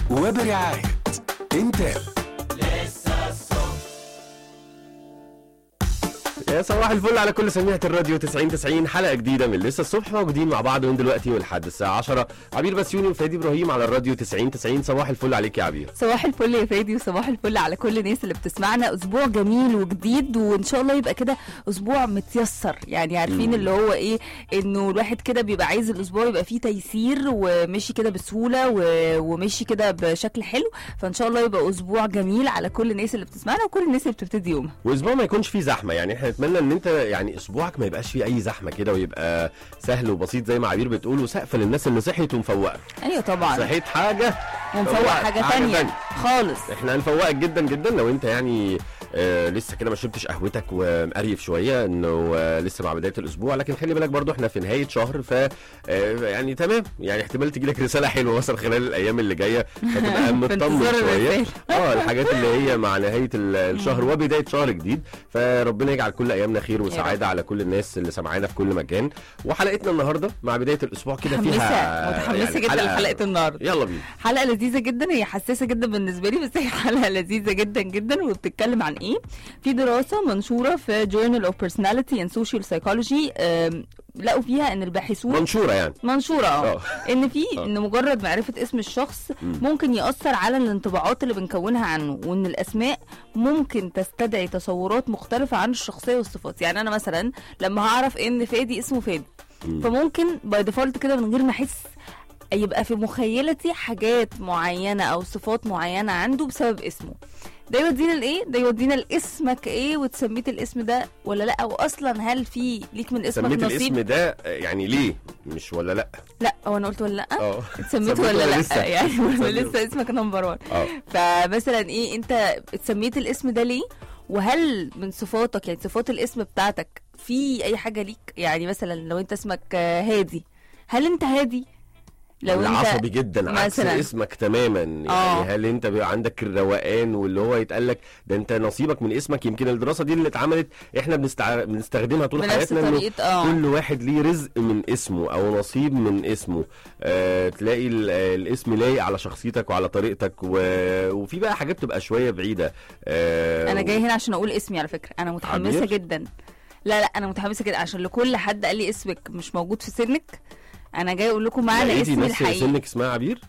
وبرعاية انتل يا صباح الفل على كل سميعة الراديو 90 90 حلقة جديدة من لسه الصبح موجودين مع بعض من دلوقتي ولحد الساعة 10 عبير بسيوني وفادي ابراهيم على الراديو 90 90 صباح الفل عليك يا عبير صباح الفل يا فادي وصباح الفل على كل الناس اللي بتسمعنا اسبوع جميل وجديد وان شاء الله يبقى كده اسبوع متيسر يعني عارفين اللي هو ايه انه الواحد كده بيبقى عايز الاسبوع يبقى فيه تيسير ومشي كده بسهوله و... ومشي كده بشكل حلو فان شاء الله يبقى اسبوع جميل على كل الناس اللي بتسمعنا وكل الناس اللي بتبتدي يومها واسبوع ما يكونش فيه زحمة يعني احنا نتمنى ان انت يعني اسبوعك ما يبقاش فيه اي زحمة كده ويبقى سهل وبسيط زي ما عبير بتقول وسقف للناس اللي صحيت ومفوقة ايوه طبعا صحيت حاجة ونفوق فوقك حاجه حاجة تانية تانية. خالص احنا هنفوقك جدا جدا لو انت يعني آه لسه كده ما شربتش قهوتك ومقريف شويه انه آه لسه مع بدايه الاسبوع لكن خلي بالك برضو احنا في نهايه شهر ف آه يعني تمام يعني احتمال تجي لك رساله حلوه مثلا خلال الايام اللي جايه فتبقى في مطمن انتظار شويه الرسالة. اه الحاجات اللي هي مع نهايه ال- الشهر وبدايه شهر جديد فربنا يجعل كل ايامنا خير وسعاده على كل الناس اللي سامعانا في كل مكان وحلقتنا النهارده مع بدايه الاسبوع كده متحمسه فيها متحمسه جدا لحلقه النهارده يلا بينا حلقه لذيذه جدا هي حساسه جدا بالنسبه لي بس هي حلقه لذيذه جدا جدا وبتتكلم عن ايه في دراسه منشوره في Journal of Personality and Social Psychology آم، لقوا فيها ان الباحثون منشوره يعني منشوره اه اه. ان في اه. ان مجرد معرفه اسم الشخص ممكن ياثر على الانطباعات اللي بنكونها عنه وان الاسماء ممكن تستدعي تصورات مختلفه عن الشخصيه والصفات يعني انا مثلا لما هعرف ان فادي اسمه فادي فممكن باي ديفولت كده من غير ما احس يبقى في مخيلتي حاجات معينه او صفات معينه عنده بسبب اسمه ده يودينا لايه ده يودينا لاسمك ايه وتسميت الاسم ده ولا لا واصلا هل في ليك من اسمك سميت نصيب الاسم ده يعني ليه مش ولا لا لا هو انا قلت ولا لا اه اتسميت ولا لا لسه؟ يعني ولا سميت. لسه اسمك نمبر 1 اه فمثلا ايه انت اتسميت الاسم ده ليه وهل من صفاتك يعني صفات الاسم بتاعتك في اي حاجه ليك يعني مثلا لو انت اسمك آه، هادي هل انت هادي لو ولا انت عصبي جدا عكس مثلاً. اسمك تماما يعني اه. هل انت بيبقى عندك الروقان واللي هو يتقال لك ده انت نصيبك من اسمك يمكن الدراسه دي اللي اتعملت احنا بنستع... بنستخدمها طول بنفس حياتنا انه طريقه اه كل واحد ليه رزق من اسمه او نصيب من اسمه آه تلاقي ال- الاسم لايق على شخصيتك وعلى طريقتك و... وفي بقى حاجات بتبقى شويه بعيده آه انا جاي هنا عشان اقول اسمي على فكره انا متحمسه عبير؟ جدا لا لا انا متحمسه جدا عشان لكل حد قال لي اسمك مش موجود في سنك انا جاي اقول لكم معنى لقيتي اسمي ناس الحقيقي سنك اسمها عبير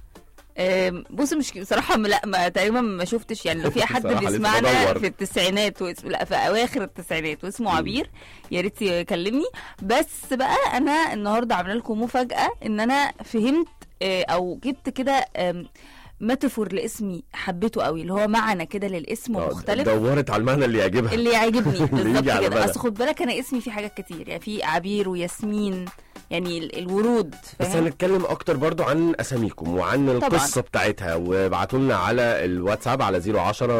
آم، بص مش بصراحة م- لا ما تقريبا ما شفتش يعني لو في حد بصراحة لسه بيسمعنا بدور. في التسعينات واسم لا في أواخر التسعينات واسمه عبير يا ريت يكلمني بس بقى أنا النهاردة عاملة لكم مفاجأة إن أنا فهمت آه، أو جبت كده آم، ميتافور لاسمي حبيته قوي اللي هو معنى كده للاسم آه، مختلف دورت على المعنى اللي يعجبها اللي يعجبني بالظبط يجي على كده بالك. اصل خد بالك انا اسمي فيه حاجات كتير يعني في عبير وياسمين يعني ال- الورود بس فاهم هنتكلم اكتر برضو عن اساميكم وعن القصه بتاعتها وابعتوا لنا على الواتساب على 010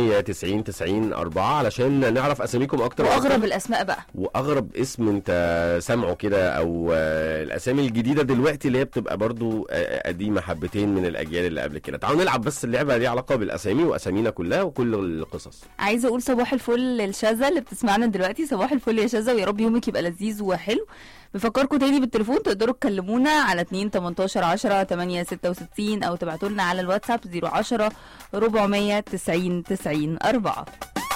490 90 4 علشان نعرف اساميكم اكتر واغرب وأكتر. الاسماء بقى واغرب اسم انت سامعه كده او آه، الاسامي الجديده دلوقتي اللي هي بتبقى برضو آه، قديمه حبتين من الاجيال اللي قبل كده تعالوا نلعب بس اللعبه ليها علاقه بالاسامي واسامينا كلها وكل القصص عايزه اقول صباح الفل للشاذة اللي بتسمعنا دلوقتي صباح الفل يا شاذة ويا رب يومك يبقى لذيذ وحلو بفكركم تاني بالتليفون تقدروا تكلمونا على 2 18 10 8 66 او تبعتوا لنا على الواتساب 010 490 90 4